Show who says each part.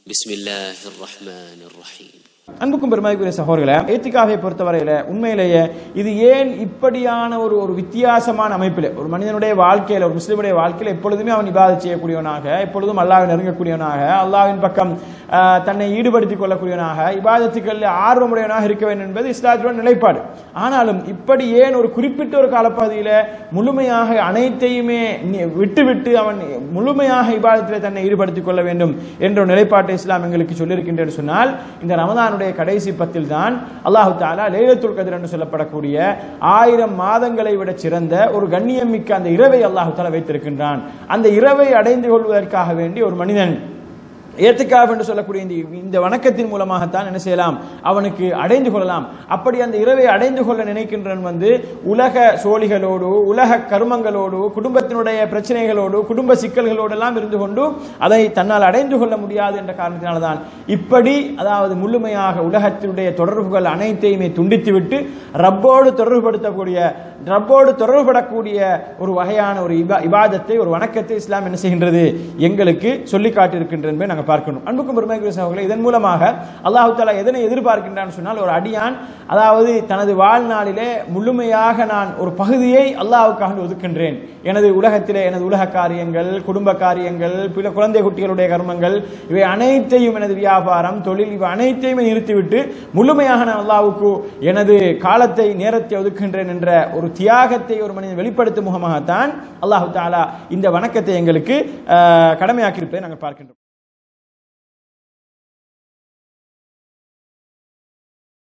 Speaker 1: بسم الله الرحمن الرحيم
Speaker 2: அன்புக்கும் பெருமதிக்குரிய சகோதரர்களே ஏத்திகாவை பொறுத்தவரையில உண்மையிலேயே இது ஏன் இப்படியான ஒரு ஒரு வித்தியாசமான அமைப்பில் ஒரு மனிதனுடைய வாழ்க்கையில ஒரு முஸ்லிமுடைய வாழ்க்கையில எப்பொழுதுமே அவன் இபாதத் செய்யக்கூடியவனாக எப்பொழுதும் அல்லாஹ்வை நெருங்கக்கூடியவனாக அல்லாஹ்வின் பக்கம் ஆஹ், தன்னை ஈடுபடுத்திக் கொள்ளக்கூடியவனாக இபாதத்துக்களில் ஆர்வமுடையவனாக இருக்க வேண்டும் என்பது இஸ்லாத்தோட நிலைப்பாடு ஆனாலும் இப்படி ஏன் ஒரு குறிப்பிட்ட ஒரு காலப்பகுதியில முழுமையாக அனைத்தையுமே நி- விட்டுவிட்டு அவன் முழுமையாக இபாதத்தில் தன்னை ஈடுபடுத்திக் கொள்ள வேண்டும் என்ற ஒரு நிலைப்பாட்டை இஸ்லாம் எங்களுக்கு சொல்லியிருக்கின்றது சொன்னால் இந்த ரமதானுடைய கடைசி பத்தில் தான் அல்லாஹு தாலா லேலத்துல் கதிர் என்று சொல்லப்படக்கூடிய ஆயிரம் மாதங்களை விட சிறந்த ஒரு கண்ணியம் மிக்க அந்த இரவை அல்லாஹு தாலா வைத்திருக்கின்றான் அந்த இரவை அடைந்து கொள்வதற்காக வேண்டி ஒரு மனிதன் ஏத்துக்காப் என்று சொல்லக்கூடிய இந்த இந்த வணக்கத்தின் மூலமாகத்தான் என்ன செய்யலாம் அவனுக்கு அடைந்து கொள்ளலாம் அப்படி அந்த இரவை அடைந்து கொள்ள நினைக்கின்றவன் வந்து உலக சோழிகளோடு உலக கர்மங்களோடு குடும்பத்தினுடைய பிரச்சனைகளோடு குடும்ப சிக்கல்களோடு எல்லாம் இருந்து கொண்டு அதை தன்னால் அடைந்து கொள்ள முடியாது என்ற காரணத்தினால்தான் இப்படி அதாவது முழுமையாக உலகத்தினுடைய தொடர்புகள் அனைத்தையுமே துண்டித்துவிட்டு ரப்போடு தொடர்புபடுத்தக்கூடிய ரப்போடு தொடர்புபடக்கூடிய ஒரு வகையான ஒரு இபா இபாதத்தை ஒரு வணக்கத்தை இஸ்லாம் என்ன செய்கின்றது எங்களுக்கு சொல்லி காட்டியிருக்கின்றது என்பதை நாங்கள் பார்க்கணும் அன்புக்கும் பெருமைக்குரிய சகோதரர்களே இதன் மூலமாக அல்லாஹு தாலா எதனை எதிர்பார்க்கின்றான்னு சொன்னால் ஒரு அடியான் அதாவது தனது வாழ்நாளிலே முழுமையாக நான் ஒரு பகுதியை அல்லாஹ்வுக்காக ஒதுக்கின்றேன் எனது உலகத்திலே எனது உலக காரியங்கள் குடும்ப காரியங்கள் பிற குழந்தை குட்டிகளுடைய கர்மங்கள் இவை அனைத்தையும் எனது வியாபாரம் தொழில் இவை அனைத்தையுமே நிறுத்திவிட்டு முழுமையாக நான் அல்லாஹ்வுக்கு எனது காலத்தை நேரத்தை ஒதுக்கின்றேன் என்ற ஒரு தியாகத்தை ஒரு மனிதன் வெளிப்படுத்தும் முகமாகத்தான் அல்லாஹு தாலா இந்த வணக்கத்தை எங்களுக்கு ஆஹ், கடமையாக்கியிருப்பதை நாங்கள் பார்க்கின்றோம்